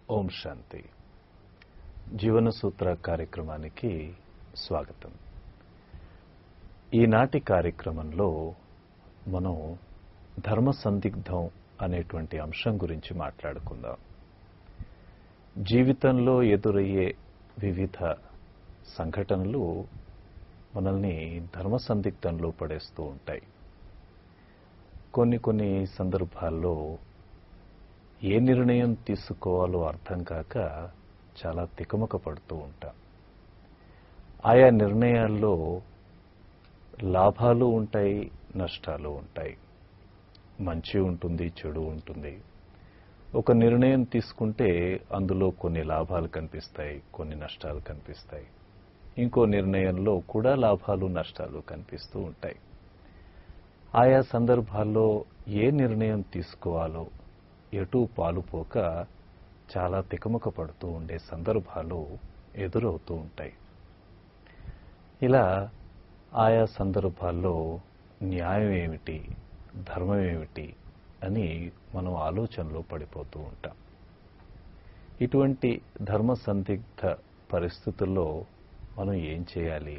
ఓం శాంతి జీవన సూత్ర కార్యక్రమానికి స్వాగతం ఈనాటి కార్యక్రమంలో మనం ధర్మ సందిగ్ధం అనేటువంటి అంశం గురించి మాట్లాడుకుందాం జీవితంలో ఎదురయ్యే వివిధ సంఘటనలు మనల్ని ధర్మ సందిగ్ధంలో పడేస్తూ ఉంటాయి కొన్ని కొన్ని సందర్భాల్లో ఏ నిర్ణయం తీసుకోవాలో అర్థం కాక చాలా తికమక పడుతూ ఉంటాం ఆయా నిర్ణయాల్లో లాభాలు ఉంటాయి నష్టాలు ఉంటాయి మంచి ఉంటుంది చెడు ఉంటుంది ఒక నిర్ణయం తీసుకుంటే అందులో కొన్ని లాభాలు కనిపిస్తాయి కొన్ని నష్టాలు కనిపిస్తాయి ఇంకో నిర్ణయంలో కూడా లాభాలు నష్టాలు కనిపిస్తూ ఉంటాయి ఆయా సందర్భాల్లో ఏ నిర్ణయం తీసుకోవాలో ఎటూ పాలుపోక చాలా తికమక పడుతూ ఉండే సందర్భాలు ఎదురవుతూ ఉంటాయి ఇలా ఆయా సందర్భాల్లో న్యాయం ఏమిటి ధర్మం ఏమిటి అని మనం ఆలోచనలో పడిపోతూ ఉంటాం ఇటువంటి ధర్మ సందిగ్ధ పరిస్థితుల్లో మనం ఏం చేయాలి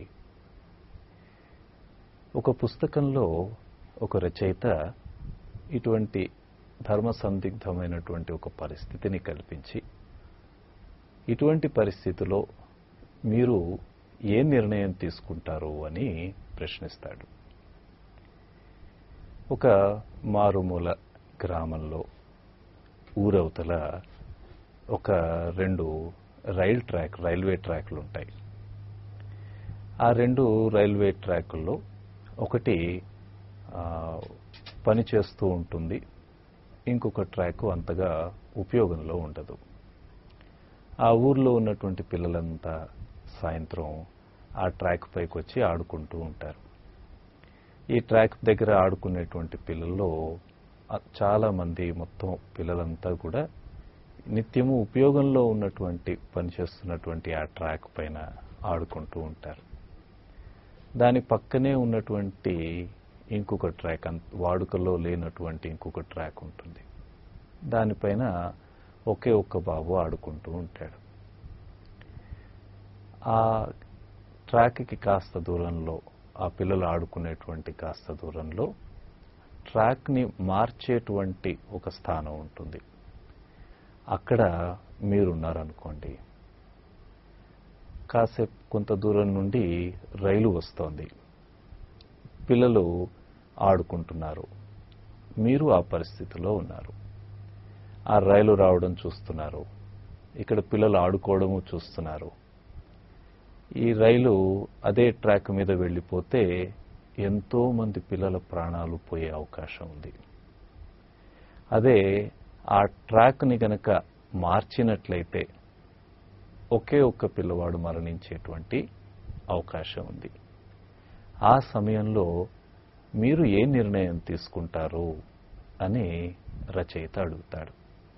ఒక పుస్తకంలో ఒక రచయిత ఇటువంటి ధర్మ సందిగ్ధమైనటువంటి ఒక పరిస్థితిని కల్పించి ఇటువంటి పరిస్థితిలో మీరు ఏ నిర్ణయం తీసుకుంటారు అని ప్రశ్నిస్తాడు ఒక మారుమూల గ్రామంలో ఊరవతల ఒక రెండు రైల్ ట్రాక్ రైల్వే ట్రాక్లు ఉంటాయి ఆ రెండు రైల్వే ట్రాకుల్లో ఒకటి పని చేస్తూ ఉంటుంది ఇంకొక ట్రాక్ అంతగా ఉపయోగంలో ఉండదు ఆ ఊర్లో ఉన్నటువంటి పిల్లలంతా సాయంత్రం ఆ ట్రాక్ పైకి వచ్చి ఆడుకుంటూ ఉంటారు ఈ ట్రాక్ దగ్గర ఆడుకునేటువంటి పిల్లల్లో చాలా మంది మొత్తం పిల్లలంతా కూడా నిత్యము ఉపయోగంలో ఉన్నటువంటి పనిచేస్తున్నటువంటి ఆ ట్రాక్ పైన ఆడుకుంటూ ఉంటారు దాని పక్కనే ఉన్నటువంటి ఇంకొక ట్రాక్ వాడుకలో లేనటువంటి ఇంకొక ట్రాక్ ఉంటుంది దానిపైన ఒకే ఒక్క బాబు ఆడుకుంటూ ఉంటాడు ఆ ట్రాక్కి కాస్త దూరంలో ఆ పిల్లలు ఆడుకునేటువంటి కాస్త దూరంలో ట్రాక్ని మార్చేటువంటి ఒక స్థానం ఉంటుంది అక్కడ మీరున్నారనుకోండి కాసేపు కొంత దూరం నుండి రైలు వస్తోంది పిల్లలు ఆడుకుంటున్నారు మీరు ఆ పరిస్థితిలో ఉన్నారు ఆ రైలు రావడం చూస్తున్నారు ఇక్కడ పిల్లలు ఆడుకోవడము చూస్తున్నారు ఈ రైలు అదే ట్రాక్ మీద వెళ్ళిపోతే ఎంతో మంది పిల్లల ప్రాణాలు పోయే అవకాశం ఉంది అదే ఆ ట్రాక్ని గనక మార్చినట్లయితే ఒకే ఒక్క పిల్లవాడు మరణించేటువంటి అవకాశం ఉంది ఆ సమయంలో మీరు ఏ నిర్ణయం తీసుకుంటారు అని రచయిత అడుగుతాడు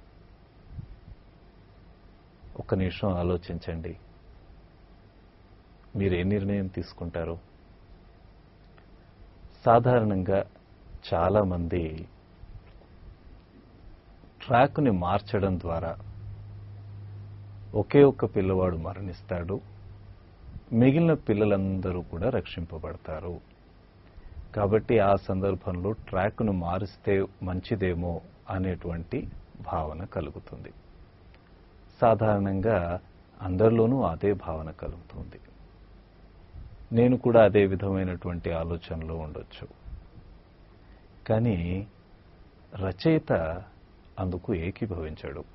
ఒక్క నిమిషం ఆలోచించండి మీరు ఏ నిర్ణయం తీసుకుంటారు సాధారణంగా చాలామంది ట్రాక్ని మార్చడం ద్వారా ఒకే ఒక్క పిల్లవాడు మరణిస్తాడు మిగిలిన పిల్లలందరూ కూడా రక్షింపబడతారు కాబట్టి ఆ సందర్భంలో ట్రాక్ను మారిస్తే మంచిదేమో అనేటువంటి భావన కలుగుతుంది సాధారణంగా అందరిలోనూ అదే భావన కలుగుతుంది నేను కూడా అదే విధమైనటువంటి ఆలోచనలో ఉండొచ్చు కానీ రచయిత అందుకు ఏకీభవించాడు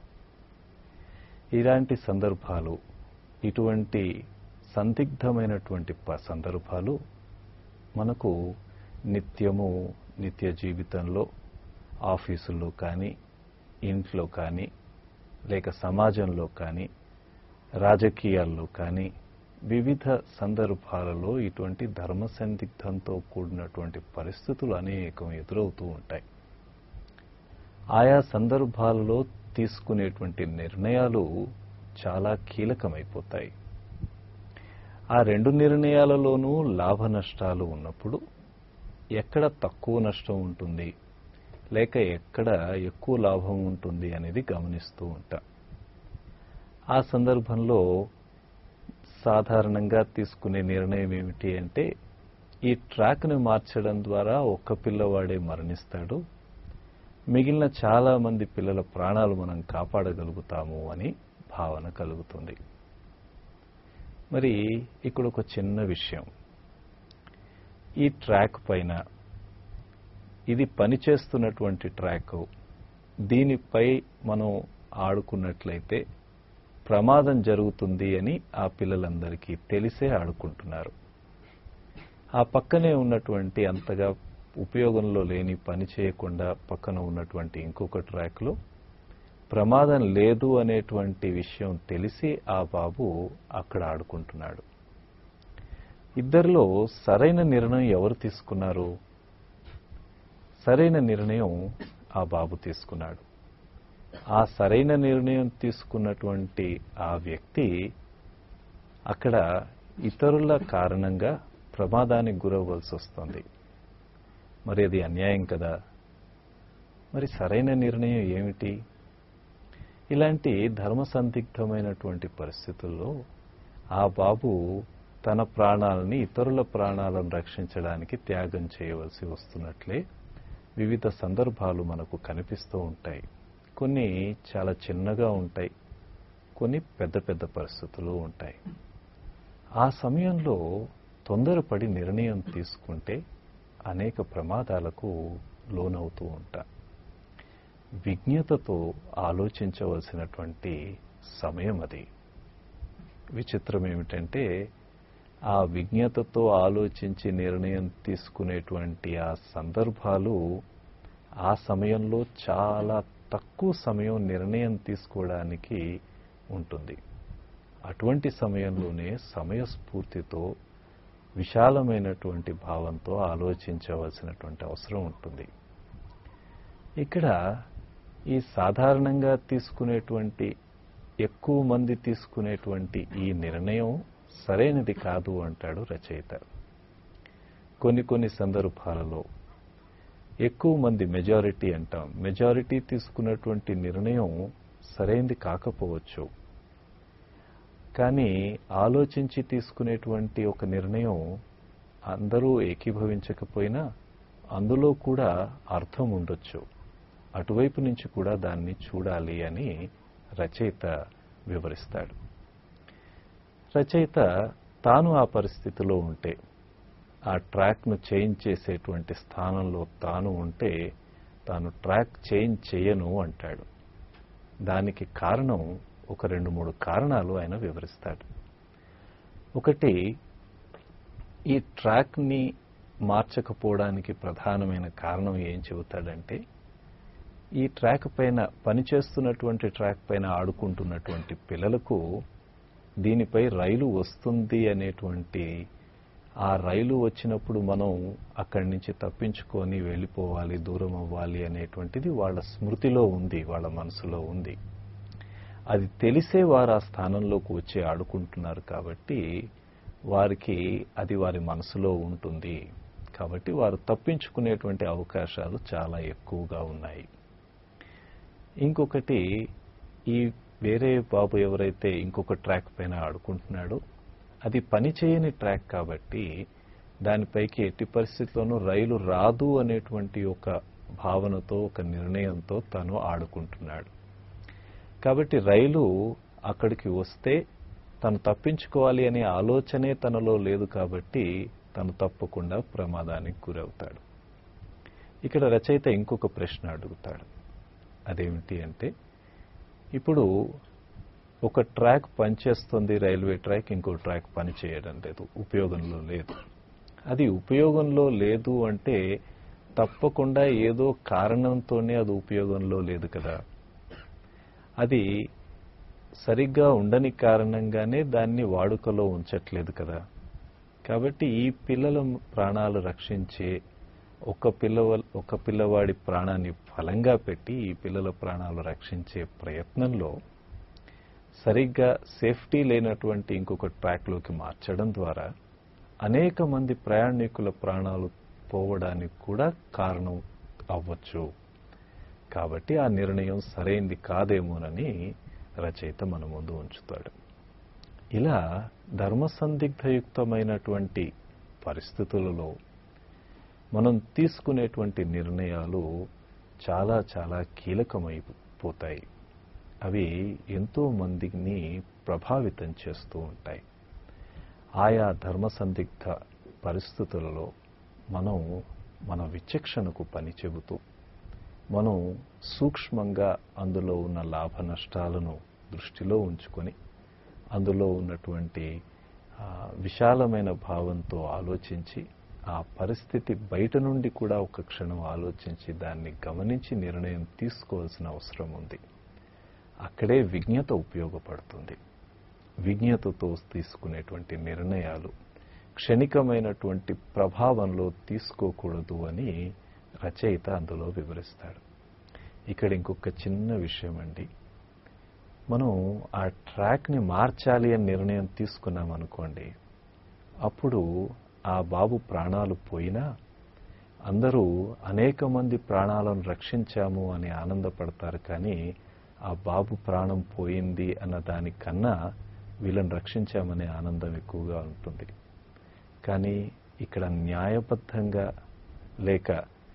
ఇలాంటి సందర్భాలు ఇటువంటి సందిగ్ధమైనటువంటి సందర్భాలు మనకు నిత్యము నిత్య జీవితంలో ఆఫీసుల్లో కానీ ఇంట్లో కానీ లేక సమాజంలో కానీ రాజకీయాల్లో కానీ వివిధ సందర్భాలలో ఇటువంటి ధర్మ సందిగ్ధంతో కూడినటువంటి పరిస్థితులు అనేకం ఎదురవుతూ ఉంటాయి ఆయా సందర్భాలలో తీసుకునేటువంటి నిర్ణయాలు చాలా కీలకమైపోతాయి ఆ రెండు నిర్ణయాలలోనూ లాభ నష్టాలు ఉన్నప్పుడు ఎక్కడ తక్కువ నష్టం ఉంటుంది లేక ఎక్కడ ఎక్కువ లాభం ఉంటుంది అనేది గమనిస్తూ ఉంటాం ఆ సందర్భంలో సాధారణంగా తీసుకునే నిర్ణయం ఏమిటి అంటే ఈ ట్రాక్ని మార్చడం ద్వారా ఒక్క పిల్లవాడే మరణిస్తాడు మిగిలిన చాలా మంది పిల్లల ప్రాణాలు మనం కాపాడగలుగుతాము అని భావన కలుగుతుంది మరి ఇక్కడ ఒక చిన్న విషయం ఈ ట్రాక్ పైన ఇది పనిచేస్తున్నటువంటి ట్రాక్ దీనిపై మనం ఆడుకున్నట్లయితే ప్రమాదం జరుగుతుంది అని ఆ పిల్లలందరికీ తెలిసే ఆడుకుంటున్నారు ఆ పక్కనే ఉన్నటువంటి అంతగా ఉపయోగంలో లేని పని చేయకుండా పక్కన ఉన్నటువంటి ఇంకొక ట్రాక్లో ప్రమాదం లేదు అనేటువంటి విషయం తెలిసి ఆ బాబు అక్కడ ఆడుకుంటున్నాడు ఇద్దరిలో సరైన నిర్ణయం ఎవరు తీసుకున్నారు సరైన నిర్ణయం ఆ బాబు తీసుకున్నాడు ఆ సరైన నిర్ణయం తీసుకున్నటువంటి ఆ వ్యక్తి అక్కడ ఇతరుల కారణంగా ప్రమాదానికి గురవ్వాల్సి వస్తుంది మరి అది అన్యాయం కదా మరి సరైన నిర్ణయం ఏమిటి ఇలాంటి ధర్మ సందిగ్ధమైనటువంటి పరిస్థితుల్లో ఆ బాబు తన ప్రాణాలని ఇతరుల ప్రాణాలను రక్షించడానికి త్యాగం చేయవలసి వస్తున్నట్లే వివిధ సందర్భాలు మనకు కనిపిస్తూ ఉంటాయి కొన్ని చాలా చిన్నగా ఉంటాయి కొన్ని పెద్ద పెద్ద పరిస్థితులు ఉంటాయి ఆ సమయంలో తొందరపడి నిర్ణయం తీసుకుంటే అనేక ప్రమాదాలకు లోనవుతూ ఉంటా విజ్ఞతతో ఆలోచించవలసినటువంటి సమయం అది విచిత్రం ఏమిటంటే ఆ విజ్ఞతతో ఆలోచించి నిర్ణయం తీసుకునేటువంటి ఆ సందర్భాలు ఆ సమయంలో చాలా తక్కువ సమయం నిర్ణయం తీసుకోవడానికి ఉంటుంది అటువంటి సమయంలోనే సమయస్ఫూర్తితో విశాలమైనటువంటి భావంతో ఆలోచించవలసినటువంటి అవసరం ఉంటుంది ఇక్కడ ఈ సాధారణంగా తీసుకునేటువంటి ఎక్కువ మంది తీసుకునేటువంటి ఈ నిర్ణయం సరైనది కాదు అంటాడు రచయిత కొన్ని కొన్ని సందర్భాలలో ఎక్కువ మంది మెజారిటీ అంటాం మెజారిటీ తీసుకున్నటువంటి నిర్ణయం సరైనది కాకపోవచ్చు కానీ ఆలోచించి తీసుకునేటువంటి ఒక నిర్ణయం అందరూ ఏకీభవించకపోయినా అందులో కూడా అర్థం ఉండొచ్చు అటువైపు నుంచి కూడా దాన్ని చూడాలి అని రచయిత వివరిస్తాడు రచయిత తాను ఆ పరిస్థితిలో ఉంటే ఆ ట్రాక్ను చేంజ్ చేసేటువంటి స్థానంలో తాను ఉంటే తాను ట్రాక్ చేంజ్ చేయను అంటాడు దానికి కారణం ఒక రెండు మూడు కారణాలు ఆయన వివరిస్తాడు ఒకటి ఈ ట్రాక్ని మార్చకపోవడానికి ప్రధానమైన కారణం ఏం చెబుతాడంటే ఈ ట్రాక్ పైన పనిచేస్తున్నటువంటి ట్రాక్ పైన ఆడుకుంటున్నటువంటి పిల్లలకు దీనిపై రైలు వస్తుంది అనేటువంటి ఆ రైలు వచ్చినప్పుడు మనం అక్కడి నుంచి తప్పించుకొని వెళ్ళిపోవాలి దూరం అవ్వాలి అనేటువంటిది వాళ్ళ స్మృతిలో ఉంది వాళ్ళ మనసులో ఉంది అది తెలిసే వారు ఆ స్థానంలోకి వచ్చి ఆడుకుంటున్నారు కాబట్టి వారికి అది వారి మనసులో ఉంటుంది కాబట్టి వారు తప్పించుకునేటువంటి అవకాశాలు చాలా ఎక్కువగా ఉన్నాయి ఇంకొకటి ఈ వేరే బాబు ఎవరైతే ఇంకొక ట్రాక్ పైన ఆడుకుంటున్నాడో అది పనిచేయని ట్రాక్ కాబట్టి దానిపైకి ఎట్టి పరిస్థితుల్లోనూ రైలు రాదు అనేటువంటి ఒక భావనతో ఒక నిర్ణయంతో తను ఆడుకుంటున్నాడు కాబట్టి రైలు అక్కడికి వస్తే తను తప్పించుకోవాలి అనే ఆలోచనే తనలో లేదు కాబట్టి తను తప్పకుండా ప్రమాదానికి గురవుతాడు ఇక్కడ రచయిత ఇంకొక ప్రశ్న అడుగుతాడు అదేమిటి అంటే ఇప్పుడు ఒక ట్రాక్ పనిచేస్తుంది రైల్వే ట్రాక్ ఇంకో ట్రాక్ పనిచేయడం లేదు ఉపయోగంలో లేదు అది ఉపయోగంలో లేదు అంటే తప్పకుండా ఏదో కారణంతోనే అది ఉపయోగంలో లేదు కదా అది సరిగ్గా ఉండని కారణంగానే దాన్ని వాడుకలో ఉంచట్లేదు కదా కాబట్టి ఈ పిల్లల ప్రాణాలు రక్షించే ఒక పిల్లవ ఒక పిల్లవాడి ప్రాణాన్ని ఫలంగా పెట్టి ఈ పిల్లల ప్రాణాలు రక్షించే ప్రయత్నంలో సరిగ్గా సేఫ్టీ లేనటువంటి ఇంకొక ట్రాక్లోకి మార్చడం ద్వారా అనేక మంది ప్రయాణికుల ప్రాణాలు పోవడానికి కూడా కారణం అవ్వచ్చు కాబట్టి ఆ నిర్ణయం సరైంది కాదేమోనని రచయిత మన ముందు ఉంచుతాడు ఇలా ధర్మసందిగ్ధయుక్తమైనటువంటి పరిస్థితులలో మనం తీసుకునేటువంటి నిర్ణయాలు చాలా చాలా కీలకమైపోతాయి అవి ఎంతో మందిని ప్రభావితం చేస్తూ ఉంటాయి ఆయా ధర్మసందిగ్ధ పరిస్థితులలో మనం మన విచక్షణకు పని చెబుతూ మనం సూక్ష్మంగా అందులో ఉన్న లాభ నష్టాలను దృష్టిలో ఉంచుకొని అందులో ఉన్నటువంటి విశాలమైన భావంతో ఆలోచించి ఆ పరిస్థితి బయట నుండి కూడా ఒక క్షణం ఆలోచించి దాన్ని గమనించి నిర్ణయం తీసుకోవాల్సిన అవసరం ఉంది అక్కడే విజ్ఞత ఉపయోగపడుతుంది విజ్ఞతతో తీసుకునేటువంటి నిర్ణయాలు క్షణికమైనటువంటి ప్రభావంలో తీసుకోకూడదు అని రచయిత అందులో వివరిస్తాడు ఇక్కడ ఇంకొక చిన్న విషయం అండి మనం ఆ ట్రాక్ని మార్చాలి అని నిర్ణయం తీసుకున్నాం అనుకోండి అప్పుడు ఆ బాబు ప్రాణాలు పోయినా అందరూ అనేక మంది ప్రాణాలను రక్షించాము అని ఆనందపడతారు కానీ ఆ బాబు ప్రాణం పోయింది అన్న దానికన్నా వీళ్ళని రక్షించామనే ఆనందం ఎక్కువగా ఉంటుంది కానీ ఇక్కడ న్యాయబద్ధంగా లేక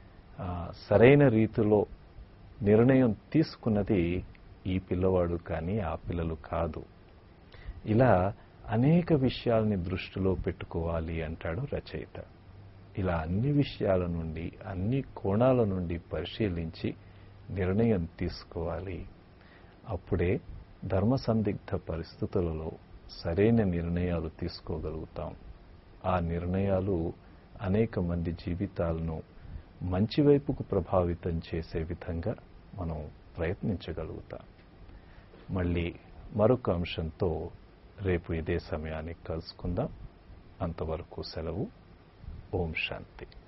సరైన రీతిలో నిర్ణయం తీసుకున్నది ఈ పిల్లవాడు కానీ ఆ పిల్లలు కాదు ఇలా అనేక విషయాల్ని దృష్టిలో పెట్టుకోవాలి అంటాడు రచయిత ఇలా అన్ని విషయాల నుండి అన్ని కోణాల నుండి పరిశీలించి నిర్ణయం తీసుకోవాలి అప్పుడే ధర్మ సందిగ్ధ పరిస్థితులలో సరైన నిర్ణయాలు తీసుకోగలుగుతాం ఆ నిర్ణయాలు అనేక మంది జీవితాలను మంచి వైపుకు ప్రభావితం చేసే విధంగా మనం ప్రయత్నించగలుగుతాం మళ్ళీ మరొక అంశంతో రేపు ఇదే సమయానికి కలుసుకుందాం అంతవరకు సెలవు ఓం శాంతి